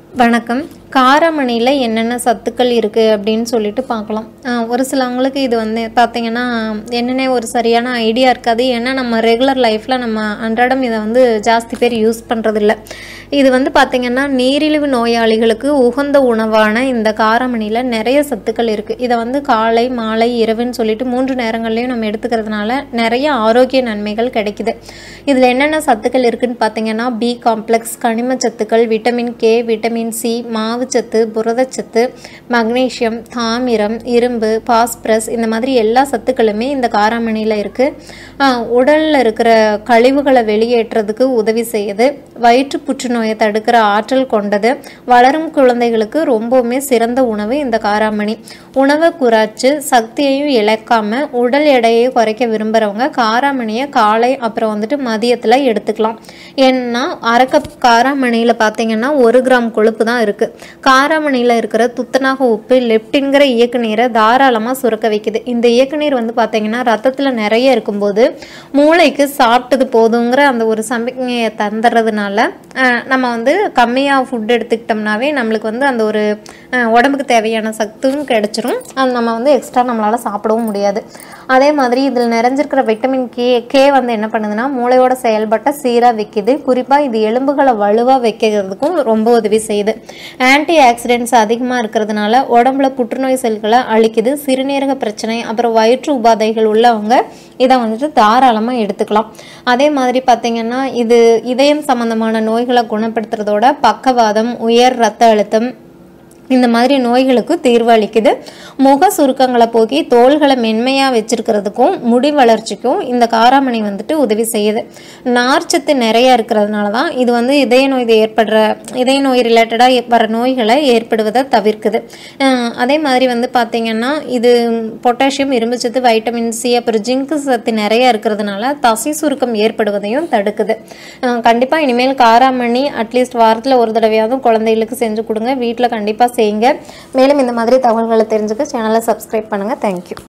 வணக்கம் காராமணியில் என்னென்ன சத்துக்கள் இருக்குது அப்படின்னு சொல்லிட்டு பார்க்கலாம் ஆஹ் ஒரு சிலவங்களுக்கு இது வந்து பார்த்தீங்கன்னா என்னென்ன ஒரு சரியான ஐடியா இருக்காது ஏன்னா நம்ம ரெகுலர் லைஃப்பில் நம்ம அன்றாடம் இதை வந்து ஜாஸ்தி பேர் யூஸ் பண்ணுறதில்ல இது வந்து பார்த்திங்கன்னா நீரிழிவு நோயாளிகளுக்கு உகந்த உணவான இந்த காராமணியில் நிறைய சத்துக்கள் இருக்குது இதை வந்து காலை மாலை இரவுன்னு சொல்லிட்டு மூன்று நேரங்கள்லையும் நம்ம எடுத்துக்கிறதுனால நிறைய ஆரோக்கிய நன்மைகள் கிடைக்குது இதில் என்னென்ன சத்துக்கள் இருக்குன்னு பார்த்தீங்கன்னா பி காம்ப்ளெக்ஸ் கனிம சத்துக்கள் விட்டமின் கே விட்டமின் சி மாவுச்சத்து புரதச்சத்து மக்னீசியம் தாமிரம் இரும்பு பாஸ்பரஸ் இந்த மாதிரி எல்லா சத்துக்களுமே இந்த காராமணியில் இருக்குது உடலில் இருக்கிற கழிவுகளை வெளியேற்றுறதுக்கு உதவி செய்யுது வயிற்று புற்றுநோயை தடுக்கிற ஆற்றல் கொண்டது வளரும் குழந்தைகளுக்கு ரொம்பவுமே சிறந்த உணவு இந்த காராமணி உணவை குறைச்சு சக்தியையும் இழக்காம உடல் எடையை குறைக்க விரும்புகிறவங்க காராமணியை காலை அப்புறம் வந்துட்டு மதியத்தில் எடுத்துக்கலாம் ஏன்னா அரை கப் காராமணியில் பார்த்தீங்கன்னா ஒரு கிராம் கொழுப்பு தான் இருக்குது காராமணியில் இருக்கிற துத்தநாக உப்பு லெப்டின்கிற இயக்குநீரை தாராளமாக சுரக்க வைக்குது இந்த இயக்குநீர் வந்து பார்த்தீங்கன்னா ரத்தத்தில் நிறைய இருக்கும்போது மூளைக்கு சாப்பிட்டது போதுங்கிற அந்த ஒரு சமிக்ஞையை தந்துடுறதுனால அஹ், நம்ம வந்து கம்மியாக ஃபுட் எடுத்துக்கிட்டோம்னாவே நம்மளுக்கு வந்து அந்த ஒரு அஹ், உடம்புக்கு தேவையான சத்தும் கிடைச்சிரும் அது நம்ம வந்து எக்ஸ்ட்ரா நம்மளால் சாப்பிடவும் முடியாது அதே மாதிரி இதில் நிறைஞ்சிருக்கிற விட்டமின் கே கே வந்து என்ன பண்ணுதுன்னா மூளையோட செயல்பட்ட சீராக வைக்குது குறிப்பாக இது எலும்புகளை வலுவாக வைக்கிறதுக்கும் ரொம்ப உதவி செய்யுது ஆன்டி ஆக்சிடென்ட்ஸ் அதிகமாக இருக்கிறதுனால உடம்புல புற்றுநோய் செல்களை அழிக்குது சிறுநீரக பிரச்சனை அப்புறம் வயிற்று உபாதைகள் உள்ளவங்க இதை வந்துட்டு தாராளமாக எடுத்துக்கலாம் அதே மாதிரி பார்த்தீங்கன்னா இது இதயம் சம்பந்தமான நோய்களை குணப்படுத்துறதோட பக்கவாதம் உயர் ரத்த அழுத்தம் இந்த மாதிரி நோய்களுக்கு தீர்வு அளிக்குது முக சுருக்கங்களை போக்கி தோள்களை மென்மையாக வச்சிருக்கிறதுக்கும் முடி வளர்ச்சிக்கும் இந்த காராமணி வந்துட்டு உதவி செய்யுது நார்ச்சத்து நிறைய இருக்கிறதுனால தான் இது வந்து இதய நோய் ஏற்படுற இதய நோய் ரிலேட்டடாக வர நோய்களை ஏற்படுவதை தவிர்க்குது அஹ் அதே மாதிரி வந்து பார்த்திங்கன்னா இது பொட்டாசியம் இரும்புச்சத்து வைட்டமின் சி அப்புறம் ஜிங்கு சத்து நிறைய இருக்கிறதுனால தசை சுருக்கம் ஏற்படுவதையும் தடுக்குது கண்டிப்பாக இனிமேல் காராமணி அட்லீஸ்ட் வாரத்தில் ஒரு தடவையாவது குழந்தைகளுக்கு செஞ்சு கொடுங்க வீட்டில் கண்டிப்பாக செய்யுங்க மேலும் இந்த மாதிரி தகவல்களை தெரிஞ்சுக்க சேனலை சப்ஸ்கிரைப் பண்ணுங்கள் தேங்க்யூ